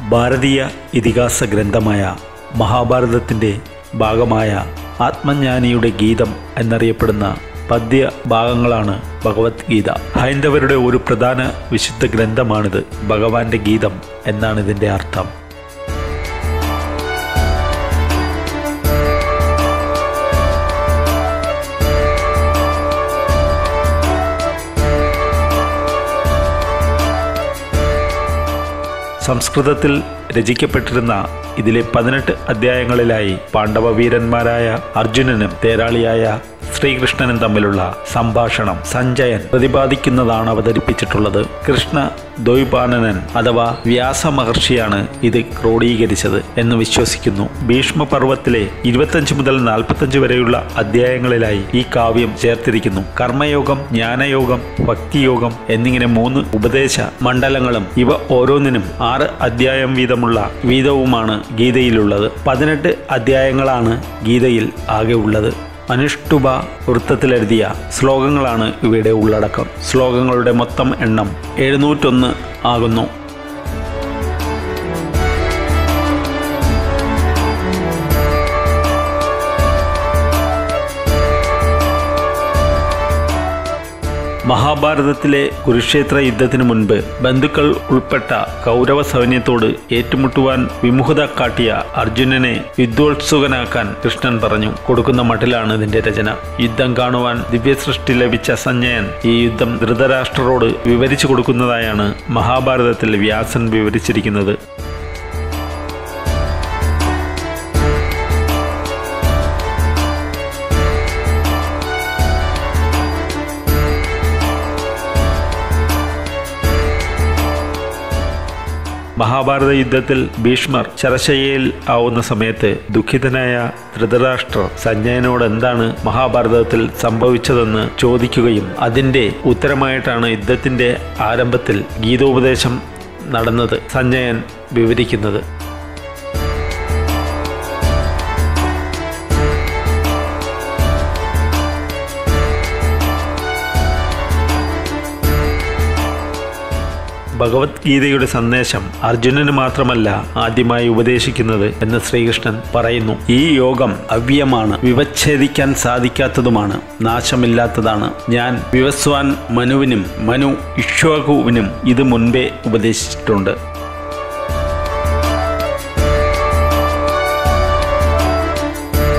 ഭാരതീയ ഇതിഹാസ ഗ്രന്ഥമായ മഹാഭാരതത്തിൻ്റെ ഭാഗമായ ആത്മജ്ഞാനിയുടെ ഗീതം എന്നറിയപ്പെടുന്ന പദ്യ ഭാഗങ്ങളാണ് ഭഗവത്ഗീത ഹൈന്ദവരുടെ ഒരു പ്രധാന വിശുദ്ധ ഗ്രന്ഥമാണിത് ഭഗവാന്റെ ഗീതം എന്നാണ് ഇതിൻ്റെ അർത്ഥം സംസ്കൃതത്തിൽ രചിക്കപ്പെട്ടിരുന്ന ഇതിലെ പതിനെട്ട് അധ്യായങ്ങളിലായി പാണ്ഡവ വീരന്മാരായ അർജുനനും തേരാളിയായ ശ്രീകൃഷ്ണനും തമ്മിലുള്ള സംഭാഷണം സഞ്ജയൻ പ്രതിപാദിക്കുന്നതാണ് അവതരിപ്പിച്ചിട്ടുള്ളത് കൃഷ്ണ ദ്വൈപാനനൻ അഥവാ വ്യാസ മഹർഷിയാണ് ഇത് ക്രോഡീകരിച്ചത് എന്ന് വിശ്വസിക്കുന്നു ഭീഷ്മപർവത്തിലെ ഇരുപത്തഞ്ച് മുതൽ നാൽപ്പത്തഞ്ച് വരെയുള്ള അധ്യായങ്ങളിലായി ഈ കാവ്യം ചേർത്തിരിക്കുന്നു കർമ്മയോഗം ജ്ഞാനയോഗം ഭക്തിയോഗം എന്നിങ്ങനെ മൂന്ന് ഉപദേശ മണ്ഡലങ്ങളും ഇവ ഓരോന്നിനും ആറ് അധ്യായം വീതമുള്ള വീതവുമാണ് ഗീതയിലുള്ളത് പതിനെട്ട് അധ്യായങ്ങളാണ് ഗീതയിൽ ആകെ ഉള്ളത് അനുഷ്ടുഭ വൃത്തത്തിലെഴുതിയ ശ്ലോകങ്ങളാണ് ഇവയുടെ ഉള്ളടക്കം ശ്ലോകങ്ങളുടെ മൊത്തം എണ്ണം എഴുന്നൂറ്റൊന്ന് ആകുന്നു മഹാഭാരതത്തിലെ കുരുക്ഷേത്ര യുദ്ധത്തിനു മുൻപ് ബന്ധുക്കൾ ഉൾപ്പെട്ട കൗരവ സൈന്യത്തോട് ഏറ്റുമുട്ടുവാൻ വിമുഖത കാട്ടിയ അർജുനനെ യുദ്ധോത്സുകനാക്കാൻ കൃഷ്ണൻ പറഞ്ഞു കൊടുക്കുന്ന മട്ടിലാണ് ഇതിന്റെ രചന യുദ്ധം കാണുവാൻ ദിവ്യസൃഷ്ടി ലഭിച്ച സഞ്ജയൻ ഈ യുദ്ധം ധൃതരാഷ്ട്രരോട് വിവരിച്ചു കൊടുക്കുന്നതായാണ് മഹാഭാരതത്തിൽ വ്യാസൻ വിവരിച്ചിരിക്കുന്നത് മഹാഭാരത യുദ്ധത്തിൽ ഭീഷ്മർ ശരശയ്യയിൽ ആവുന്ന സമയത്ത് ദുഃഖിതനായ ധൃതരാഷ്ട്രർ സഞ്ജയനോട് എന്താണ് മഹാഭാരതത്തിൽ സംഭവിച്ചതെന്ന് ചോദിക്കുകയും അതിൻ്റെ ഉത്തരമായിട്ടാണ് യുദ്ധത്തിൻ്റെ ആരംഭത്തിൽ ഗീതോപദേശം നടന്നത് സഞ്ജയൻ വിവരിക്കുന്നത് ഭഗവത്ഗീതയുടെ സന്ദേശം അർജുനന് മാത്രമല്ല ആദ്യമായി ഉപദേശിക്കുന്നത് എന്ന് ശ്രീകൃഷ്ണൻ പറയുന്നു ഈ യോഗം അവ്യമാണ് വിവച്ഛേദിക്കാൻ സാധിക്കാത്തതുമാണ് നാശമില്ലാത്തതാണ് ഞാൻ വിവസ്വാൻ മനുവിനും മനു ഇക്ഷ്വാകുവിനും ഇത് മുൻപേ ഉപദേശിച്ചിട്ടുണ്ട്